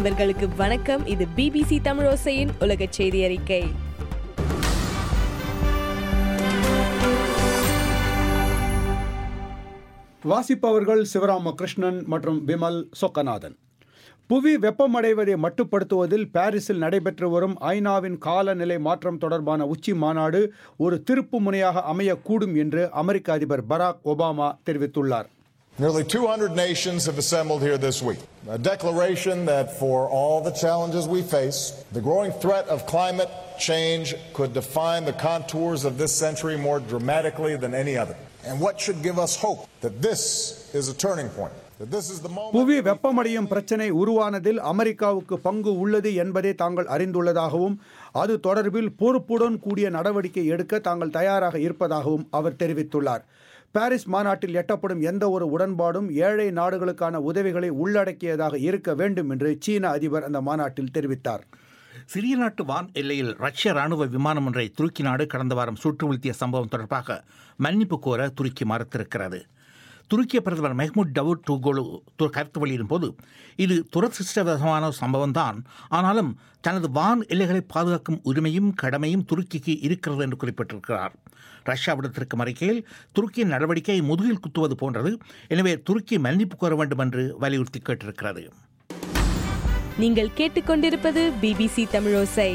நண்பர்களுக்கு வணக்கம் இது பிபிசி தமிழோசையின் உலக செய்தி அறிக்கை வாசிப்பவர்கள் சிவராமகிருஷ்ணன் மற்றும் விமல் சொக்கநாதன் புவி வெப்பமடைவதை மட்டுப்படுத்துவதில் பாரிஸில் நடைபெற்று வரும் ஐநாவின் காலநிலை மாற்றம் தொடர்பான உச்சி மாநாடு ஒரு திருப்பு முனையாக அமையக்கூடும் என்று அமெரிக்க அதிபர் பராக் ஒபாமா தெரிவித்துள்ளார் Nearly 200 nations have assembled here this week. A declaration that for all the challenges we face, the growing threat of climate change could define the contours of this century more dramatically than any other. And what should give us hope that this is a turning point? That this is the moment. புவி வெப்பமடையும் பிரச்சினை உருவானதில் அமெரிக்காவுக்கு பங்கு உள்ளது என்பதை தாங்கள் அறிந்துள்ளதாகவும் அது தொடர்பில் பொறுப்புடன் கூடிய நடவடிக்கை எடுக்க தாங்கள் தயாராக இருப்பதாகவும் அவர் தெரிவித்துள்ளார் பாரிஸ் மாநாட்டில் எட்டப்படும் எந்த ஒரு உடன்பாடும் ஏழை நாடுகளுக்கான உதவிகளை உள்ளடக்கியதாக இருக்க வேண்டும் என்று சீன அதிபர் அந்த மாநாட்டில் தெரிவித்தார் சிறிய நாட்டு வான் எல்லையில் ரஷ்ய ராணுவ விமானம் ஒன்றை துருக்கி நாடு கடந்த வாரம் சுட்டு வீழ்த்திய சம்பவம் தொடர்பாக மன்னிப்பு கோர துருக்கி மறுத்திருக்கிறது துருக்கிய பிரதமர் மெஹ்மூத் டவுட் டூகோலு து- கருத்து வெளியிடும் போது இது துரதிருஷ்டவசமான சம்பவம் தான் ஆனாலும் தனது வான் எல்லைகளை பாதுகாக்கும் உரிமையும் கடமையும் துருக்கிக்கு இருக்கிறது என்று குறிப்பிட்டிருக்கிறார் ரஷ்யா விடுத்திருக்கும் அறிக்கையில் துருக்கியின் நடவடிக்கை முதுகில் குத்துவது போன்றது எனவே துருக்கி மன்னிப்பு கோர வேண்டும் என்று வலியுறுத்தி கேட்டிருக்கிறது நீங்கள் கேட்டுக்கொண்டிருப்பது பிபிசி தமிழோசை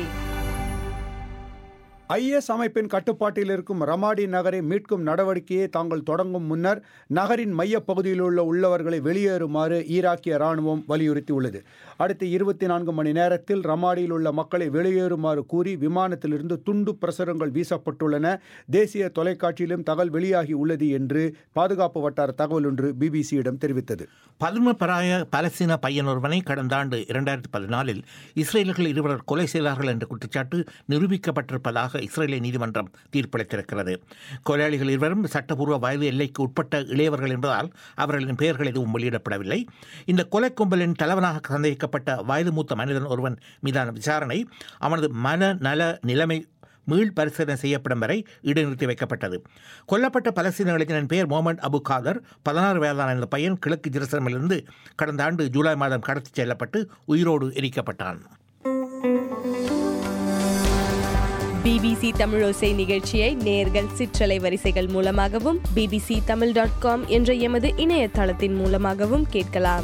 ஐஎஸ் அமைப்பின் கட்டுப்பாட்டில் இருக்கும் ரமாடி நகரை மீட்கும் நடவடிக்கையை தாங்கள் தொடங்கும் முன்னர் நகரின் மையப் பகுதியில் உள்ள உள்ளவர்களை வெளியேறுமாறு ஈராக்கிய ராணுவம் வலியுறுத்தியுள்ளது அடுத்த இருபத்தி நான்கு மணி நேரத்தில் ரமாடியில் உள்ள மக்களை வெளியேறுமாறு கூறி விமானத்திலிருந்து துண்டு பிரசுரங்கள் வீசப்பட்டுள்ளன தேசிய தொலைக்காட்சியிலும் தகவல் வெளியாகி உள்ளது என்று பாதுகாப்பு வட்டார தகவல் ஒன்று பிபிசியிடம் தெரிவித்தது பதும பராய பலஸ்தீன பையன் ஒருவனை கடந்த ஆண்டு இரண்டாயிரத்தி பதினாலில் இஸ்ரேலர்கள் இருவர் கொலை செய்தார்கள் என்ற குற்றச்சாட்டு நிரூபிக்கப்பட்டிருப்பதாக இஸ்ரேலிய நீதிமன்றம் தீர்ப்பளித்திருக்கிறது கொலையாளிகள் இருவரும் சட்டப்பூர்வ வயது எல்லைக்கு உட்பட்ட இளையவர்கள் என்பதால் அவர்களின் பெயர்கள் எதுவும் வெளியிடப்படவில்லை இந்த கொலை கும்பலின் தலைவனாக சந்தேகிக்கப்பட்ட வயது மூத்த மனிதன் ஒருவன் மீதான விசாரணை அவனது மன நல நிலைமை மீள் பரிசீலனை செய்யப்படும் வரை இடைநிறுத்தி வைக்கப்பட்டது கொல்லப்பட்ட பலஸ்தீன இளைஞனின் பெயர் முகமது அபு காதர் பதினாறு வயதான இந்த பையன் கிழக்கு ஜெருசலமிலிருந்து கடந்த ஆண்டு ஜூலை மாதம் கடத்திச் செல்லப்பட்டு உயிரோடு எரிக்கப்பட்டான் பிபிசி தமிழோசை நிகழ்ச்சியை நேர்கள் சிற்றலை வரிசைகள் மூலமாகவும் பிபிசி தமிழ் டாட் காம் என்ற எமது இணையதளத்தின் மூலமாகவும் கேட்கலாம்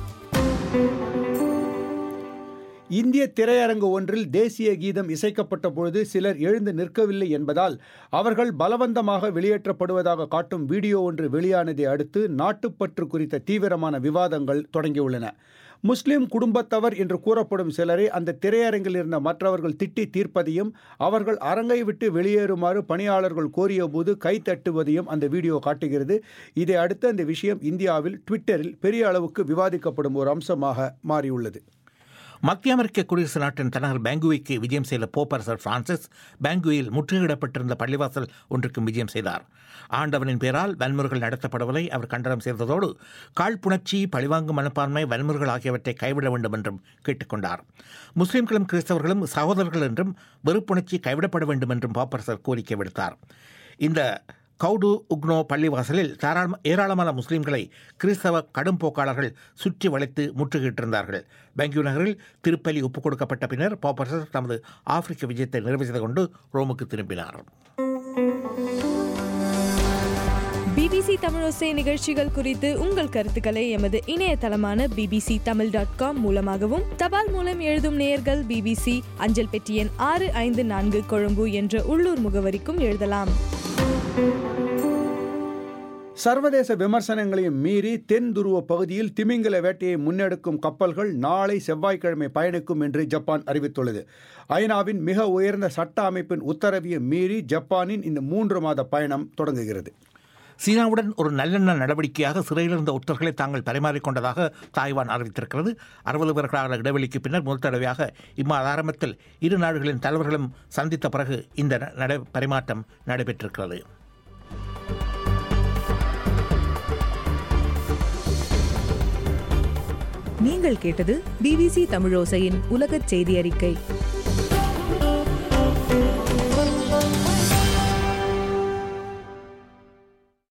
இந்திய திரையரங்கு ஒன்றில் தேசிய கீதம் இசைக்கப்பட்ட பொழுது சிலர் எழுந்து நிற்கவில்லை என்பதால் அவர்கள் பலவந்தமாக வெளியேற்றப்படுவதாக காட்டும் வீடியோ ஒன்று வெளியானதை அடுத்து நாட்டுப்பற்று குறித்த தீவிரமான விவாதங்கள் தொடங்கியுள்ளன முஸ்லிம் குடும்பத்தவர் என்று கூறப்படும் சிலரை அந்த திரையரங்கில் இருந்த மற்றவர்கள் திட்டி தீர்ப்பதையும் அவர்கள் அரங்கை விட்டு வெளியேறுமாறு பணியாளர்கள் கோரியபோது கை தட்டுவதையும் அந்த வீடியோ காட்டுகிறது இதை அடுத்து அந்த விஷயம் இந்தியாவில் ட்விட்டரில் பெரிய அளவுக்கு விவாதிக்கப்படும் ஒரு அம்சமாக மாறியுள்ளது மத்திய அமெரிக்க குடியரசு நாட்டின் தலைநகர் பேங்குவிக்கு விஜயம் செய்த போப்பரசர் பிரான்சிஸ் பேங்குவில் முற்றுகையிடப்பட்டிருந்த பள்ளிவாசல் ஒன்றுக்கும் விஜயம் செய்தார் ஆண்டவனின் பேரால் வன்முறைகள் நடத்தப்படுவதை அவர் கண்டனம் செய்ததோடு காழ்ப்புணர்ச்சி பழிவாங்கும் மனப்பான்மை வன்முறைகள் ஆகியவற்றை கைவிட வேண்டும் என்றும் கேட்டுக்கொண்டார் முஸ்லிம்களும் கிறிஸ்தவர்களும் சகோதரர்கள் என்றும் வெறுப்புணர்ச்சி கைவிடப்பட வேண்டும் என்றும் பாப்பரசர் கோரிக்கை விடுத்தார் இந்த கவுடு உக்னோ பள்ளிவாசலில் தாராள ஏராளமான முஸ்லிம்களை கிறிஸ்தவ கடும் போக்காளர்கள் சுற்றி வளைத்து முற்றுகையிட்டிருந்தார்கள் பெங்கியூ நகரில் திருப்பலி ஒப்புக் கொடுக்கப்பட்ட பின்னர் பாப்பரசர் தமது ஆப்பிரிக்க விஜயத்தை நிறைவு செய்து கொண்டு ரோமுக்கு திரும்பினார் பிபிசி தமிழோசை நிகழ்ச்சிகள் குறித்து உங்கள் கருத்துக்களை எமது இணையதளமான பிபிசி தமிழ் டாட் காம் மூலமாகவும் தபால் மூலம் எழுதும் நேயர்கள் பிபிசி அஞ்சல் பெட்டி எண் ஆறு ஐந்து நான்கு கொழும்பு என்ற உள்ளூர் முகவரிக்கும் எழுதலாம் சர்வதேச விமர்சனங்களையும் மீறி தென் துருவ பகுதியில் திமிங்கல வேட்டையை முன்னெடுக்கும் கப்பல்கள் நாளை செவ்வாய்க்கிழமை பயணிக்கும் என்று ஜப்பான் அறிவித்துள்ளது ஐநாவின் மிக உயர்ந்த சட்ட அமைப்பின் உத்தரவையும் மீறி ஜப்பானின் இந்த மூன்று மாத பயணம் தொடங்குகிறது சீனாவுடன் ஒரு நல்லெண்ண நடவடிக்கையாக சிறையில் இருந்த ஒற்றர்களை தாங்கள் பரிமாறிக்கொண்டதாக தாய்வான் அறிவித்திருக்கிறது அறுபது வருட இடைவெளிக்கு பின்னர் முதல் தடவையாக இம்மாத ஆரம்பத்தில் இரு நாடுகளின் தலைவர்களும் சந்தித்த பிறகு இந்த நட பரிமாற்றம் நடைபெற்றிருக்கிறது நீங்கள் கேட்டது பிபிசி தமிழோசையின் உலகச் செய்தி அறிக்கை